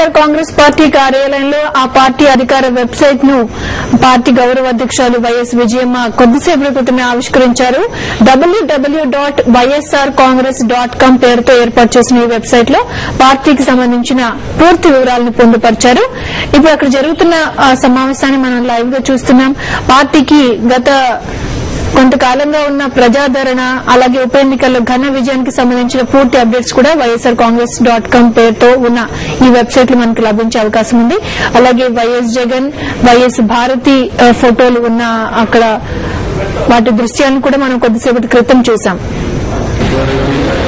YSR Congress party కార్యాలయంలో ఆ party అధికార వెబ్సైట్ ను పార్టీ గౌరవ అధ్యక్షురాలు వైఎస్ విజయమ్మ కొద్దిసేపటి క్రితమే ఆవిష్కరించారు W W dot YSR Congress dot com పేరుతో ఏర్పాటు చేసిన ఈ వెబ్సైట్ లో పార్టీకి సంబంధించిన పూర్తి వివరాలను పొందుపరిచారు ఇప్పుడు అక్కడ జరుగుతున్న ఆ, సమావేశాన్ని మనం లైవ్ గా చూస్తున్నాం పార్టీకి గత కొంతకాలంగా ఉన్న ప్రజాదరణ అలాగే ఉప ఎన్నికల్లో ఘన విజయానికి సంబంధించిన పూర్తి అప్డేట్స్ కూడా వైఎస్ఆర్ కాంగ్రెస్ డాట్ కాం పేరుతో ఉన్న ఈ వెబ్సైట్ లో మనకు లభించే అవకాశం ఉంది అలాగే వైఎస్ జగన్ వైఎస్ భారతి ఆ, ఫోటోలు ఉన్న అక్కడ వాటి దృశ్యాలను కూడా మనం కొద్దిసేపటి క్రితం చూసాం